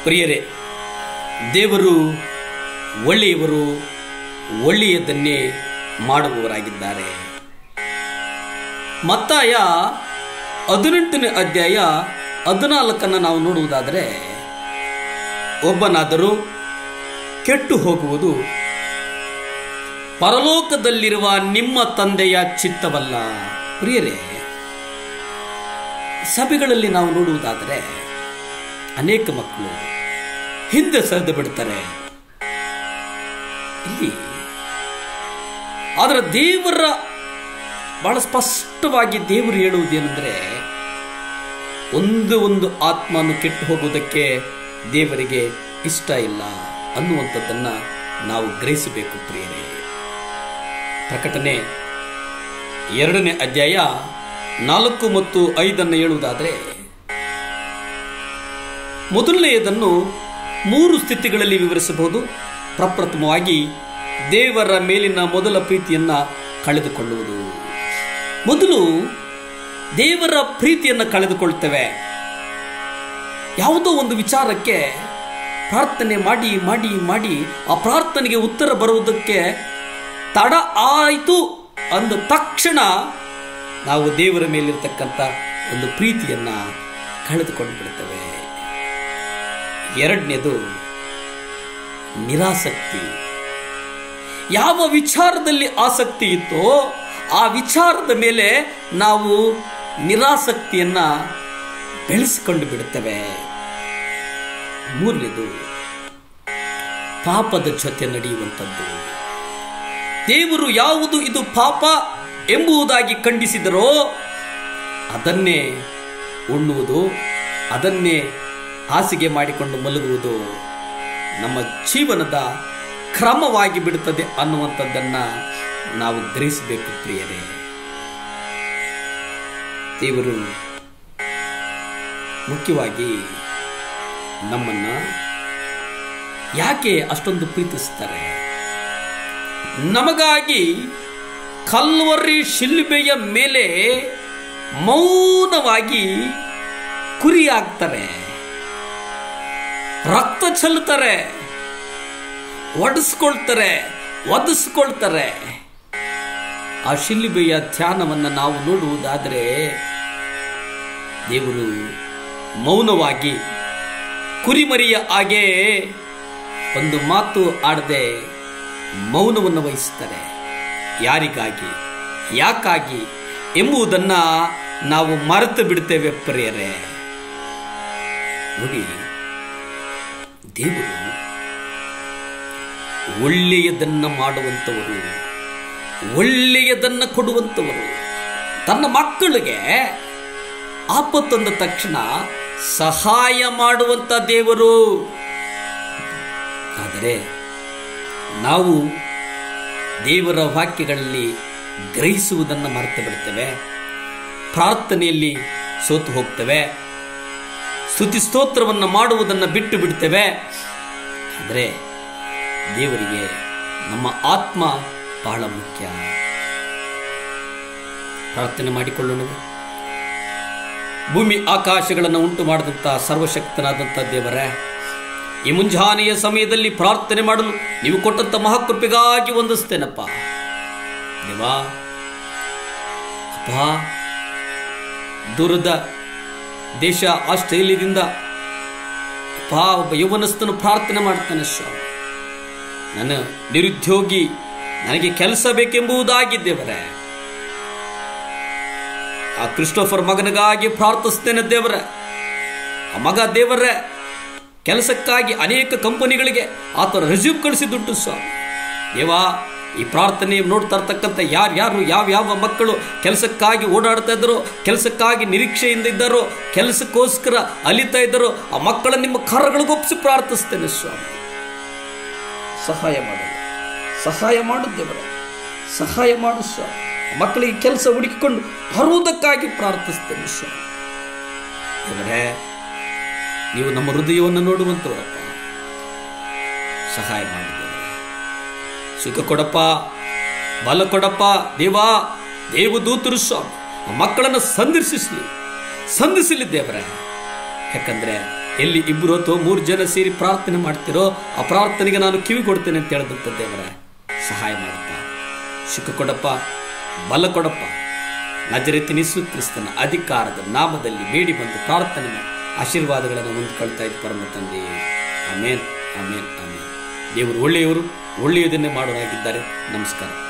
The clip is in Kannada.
ಪ್ರಿಯರೇ ದೇವರು ಒಳ್ಳೆಯವರು ಒಳ್ಳೆಯದನ್ನೇ ಮಾಡುವವರಾಗಿದ್ದಾರೆ ಮತ್ತಾಯ ಹದಿನೆಂಟನೇ ಅಧ್ಯಾಯ ಹದಿನಾಲ್ಕನ್ನು ನಾವು ನೋಡುವುದಾದರೆ ಒಬ್ಬನಾದರೂ ಕೆಟ್ಟು ಹೋಗುವುದು ಪರಲೋಕದಲ್ಲಿರುವ ನಿಮ್ಮ ತಂದೆಯ ಚಿತ್ತವಲ್ಲ ಪ್ರಿಯರೇ ಸಭೆಗಳಲ್ಲಿ ನಾವು ನೋಡುವುದಾದರೆ ಅನೇಕ ಮಕ್ಕಳು ಹಿಂದೆ ಸರಿದು ಬಿಡ್ತಾರೆ ಇಲ್ಲಿ ಆದರೆ ದೇವರ ಬಹಳ ಸ್ಪಷ್ಟವಾಗಿ ದೇವರು ಹೇಳುವುದೇನೆಂದರೆ ಒಂದು ಒಂದು ಆತ್ಮನು ಕೆಟ್ಟು ಹೋಗುವುದಕ್ಕೆ ದೇವರಿಗೆ ಇಷ್ಟ ಇಲ್ಲ ಅನ್ನುವಂಥದ್ದನ್ನು ನಾವು ಗ್ರಹಿಸಬೇಕು ಪ್ರಿಯರೇ ಪ್ರಕಟಣೆ ಎರಡನೇ ಅಧ್ಯಾಯ ನಾಲ್ಕು ಮತ್ತು ಐದನ್ನು ಹೇಳುವುದಾದರೆ ಮೊದಲನೆಯದನ್ನು ಮೂರು ಸ್ಥಿತಿಗಳಲ್ಲಿ ವಿವರಿಸಬಹುದು ಪ್ರಪ್ರಥಮವಾಗಿ ದೇವರ ಮೇಲಿನ ಮೊದಲ ಪ್ರೀತಿಯನ್ನು ಕಳೆದುಕೊಳ್ಳುವುದು ಮೊದಲು ದೇವರ ಪ್ರೀತಿಯನ್ನು ಕಳೆದುಕೊಳ್ತೇವೆ ಯಾವುದೋ ಒಂದು ವಿಚಾರಕ್ಕೆ ಪ್ರಾರ್ಥನೆ ಮಾಡಿ ಮಾಡಿ ಮಾಡಿ ಆ ಪ್ರಾರ್ಥನೆಗೆ ಉತ್ತರ ಬರುವುದಕ್ಕೆ ತಡ ಆಯಿತು ಅಂದ ತಕ್ಷಣ ನಾವು ದೇವರ ಮೇಲಿರ್ತಕ್ಕಂಥ ಒಂದು ಪ್ರೀತಿಯನ್ನ ಕಳೆದುಕೊಂಡು ಬಿಡ್ತೇವೆ ಎರಡನೇದು ನಿರಾಸಕ್ತಿ ಯಾವ ವಿಚಾರದಲ್ಲಿ ಆಸಕ್ತಿ ಇತ್ತೋ ಆ ವಿಚಾರದ ಮೇಲೆ ನಾವು ನಿರಾಸಕ್ತಿಯನ್ನ ಬೆಳೆಸಿಕೊಂಡು ಬಿಡುತ್ತೇವೆ ಮೂರನೇದು ಪಾಪದ ಜೊತೆ ನಡೆಯುವಂಥದ್ದು ದೇವರು ಯಾವುದು ಇದು ಪಾಪ ಎಂಬುದಾಗಿ ಖಂಡಿಸಿದರೋ ಅದನ್ನೇ ಉಣ್ಣುವುದು ಅದನ್ನೇ ಹಾಸಿಗೆ ಮಾಡಿಕೊಂಡು ಮಲಗುವುದು ನಮ್ಮ ಜೀವನದ ಕ್ರಮವಾಗಿ ಬಿಡುತ್ತದೆ ಅನ್ನುವಂಥದ್ದನ್ನು ನಾವು ಗ್ರಹಿಸಬೇಕು ಪ್ರಿಯರೇ ದೇವರು ಮುಖ್ಯವಾಗಿ ನಮ್ಮನ್ನ ಯಾಕೆ ಅಷ್ಟೊಂದು ಪ್ರೀತಿಸ್ತಾರೆ ನಮಗಾಗಿ ಕಲ್ವರಿ ಶಿಲ್ಬೆಯ ಮೇಲೆ ಮೌನವಾಗಿ ಕುರಿಯಾಗ್ತಾರೆ ರಕ್ತ ಚೆಲ್ತಾರೆ ಒಡಿಸ್ಕೊಳ್ತಾರೆ ಒದಿಸ್ಕೊಳ್ತಾರೆ ಆ ಶಿಲ್ಬೆಯ ಧ್ಯಾನವನ್ನು ನಾವು ನೋಡುವುದಾದರೆ ದೇವರು ಮೌನವಾಗಿ ಕುರಿಮರಿಯ ಹಾಗೆ ಒಂದು ಮಾತು ಆಡದೆ ಮೌನವನ್ನು ವಹಿಸ್ತಾರೆ ಯಾರಿಗಾಗಿ ಯಾಕಾಗಿ ಎಂಬುದನ್ನ ನಾವು ಮರೆತು ಬಿಡ್ತೇವೆ ಪ್ರಿಯರೇ ನೋಡಿ ದೇವರು ಒಳ್ಳೆಯದನ್ನ ಮಾಡುವಂಥವರು ಒಳ್ಳೆಯದನ್ನ ಕೊಡುವಂಥವರು ತನ್ನ ಮಕ್ಕಳಿಗೆ ಆಪತ್ತಂದ ತಕ್ಷಣ ಸಹಾಯ ಮಾಡುವಂಥ ದೇವರು ಆದರೆ ನಾವು ದೇವರ ವಾಕ್ಯಗಳಲ್ಲಿ ಗ್ರಹಿಸುವುದನ್ನು ಮರೆತು ಬಿಡ್ತೇವೆ ಪ್ರಾರ್ಥನೆಯಲ್ಲಿ ಸೋತು ಹೋಗ್ತೇವೆ ಸ್ತುತಿ ಸ್ತೋತ್ರವನ್ನು ಮಾಡುವುದನ್ನು ಬಿಟ್ಟು ಬಿಡ್ತೇವೆ ಆದರೆ ದೇವರಿಗೆ ನಮ್ಮ ಆತ್ಮ ಬಹಳ ಮುಖ್ಯ ಪ್ರಾರ್ಥನೆ ಮಾಡಿಕೊಳ್ಳೋಣ ಭೂಮಿ ಆಕಾಶಗಳನ್ನು ಉಂಟು ಮಾಡಿದಂಥ ಸರ್ವಶಕ್ತನಾದಂಥ ದೇವರೇ ಈ ಮುಂಜಾನೆಯ ಸಮಯದಲ್ಲಿ ಪ್ರಾರ್ಥನೆ ಮಾಡಲು ನೀವು ಕೊಟ್ಟಂತ ಮಹಾಕೃಪೆಗಾಗಿ ವಂದಿಸ್ತೇನಪ್ಪ ದೇವಾ ಅಪ್ಪ ದೂರದ ದೇಶ ಆಸ್ಟ್ರೇಲಿಯಾದಿಂದ ಅಪ್ಪ ಒಬ್ಬ ಯೌವನಸ್ಥನು ಪ್ರಾರ್ಥನೆ ಮಾಡ್ತಾನೆ ಸ್ವಾಮಿ ನನ್ನ ನಿರುದ್ಯೋಗಿ ನನಗೆ ಕೆಲಸ ಬೇಕೆಂಬುದಾಗಿ ದೇವರೇ ಆ ಕ್ರಿಸ್ಟೋಫರ್ ಮಗನಿಗಾಗಿ ಪ್ರಾರ್ಥಿಸ್ತೇನೆ ದೇವರೇ ಆ ಮಗ ದೇವರೇ ಕೆಲಸಕ್ಕಾಗಿ ಅನೇಕ ಕಂಪನಿಗಳಿಗೆ ಆತ ರೆಸ್ಯೂಮ್ ಕಳಿಸಿದುಂಟು ಸ್ವಾಮಿ ದೇವಾ ಈ ಪ್ರಾರ್ಥನೆ ನೋಡ್ತಾ ಇರ್ತಕ್ಕಂಥ ಯಾರ್ಯಾರು ಯಾವ ಯಾವ ಮಕ್ಕಳು ಕೆಲಸಕ್ಕಾಗಿ ಓಡಾಡ್ತಾ ಇದ್ದಾರೋ ಕೆಲಸಕ್ಕಾಗಿ ನಿರೀಕ್ಷೆಯಿಂದ ಇದ್ದಾರೋ ಕೆಲಸಕ್ಕೋಸ್ಕರ ಅಲಿತಾ ಇದ್ದಾರೋ ಆ ಮಕ್ಕಳ ನಿಮ್ಮ ಕರಗಳಿಗೊಪ್ಪಿಸಿ ಪ್ರಾರ್ಥಿಸ್ತೇನೆ ಸ್ವಾಮಿ ಸಹಾಯ ಮಾಡು ಸಹಾಯ ಮಾಡು ದೇವರೇ ಸಹಾಯ ಮಾಡು ಸ್ವಾಮಿ ಮಕ್ಕಳಿಗೆ ಕೆಲಸ ಹುಡುಕಿಕೊಂಡು ಬರುವುದಕ್ಕಾಗಿ ಪ್ರಾರ್ಥಿಸ್ತೇನೆ ಸ್ವಾಮಿ ದೇವರೇ ನೀವು ನಮ್ಮ ಹೃದಯವನ್ನು ನೋಡುವಂತವರಪ್ಪ ಸಹಾಯ ಮಾಡಿದ್ದೇವೆ ಸುಖ ಕೊಡಪ್ಪ ಬಲ ಕೊಡಪ್ಪ ದೇವಾ ದೇವದೂತರು ಸ್ವಾಮಿ ಆ ಮಕ್ಕಳನ್ನು ಸಂದರ್ಶಿಸಲಿ ಸಂಧಿಸಲಿ ದೇವರೇ ಯಾಕಂದ್ರೆ ಎಲ್ಲಿ ಇಬ್ಬರು ಅಥವಾ ಮೂರು ಜನ ಸೇರಿ ಪ್ರಾರ್ಥನೆ ಮಾಡ್ತಿರೋ ಆ ಪ್ರಾರ್ಥನೆಗೆ ನಾನು ಕಿವಿ ಕೊಡ್ತೇನೆ ಅಂತ ಹೇಳಿದಂಥ ದೇವರ ಸಹಾಯ ಮಾಡುತ್ತಾ ಸುಖ ಕೊಡಪ್ಪ ಬಲ ಕೊಡಪ್ಪ ನಜರೆತಿ ನಿಸು ಕ್ರಿಸ್ತನ ಅಧಿಕಾರದ ನಾಮದಲ್ಲಿ ಬೇಡಿ ಬಂದು ಪ್ರಾರ್ಥನೆ ಮಾಡಿ ಆಶೀರ್ವಾದಗಳನ್ನು ಹೊಂದ್ಕೊಳ್ತಾ ಇದ್ದು ಪರಮ ತಂದೆ ಆಮೇನ್ ಆಮೇನ್ ಆಮೇನ್ ದೇವರು ಒಳ್ಳೆಯವರು ಒಳ್ಳೆಯದನ್ನೇ ಮಾಡೋರಾಗಿದ್ದಾರೆ ನಮಸ್ಕಾರ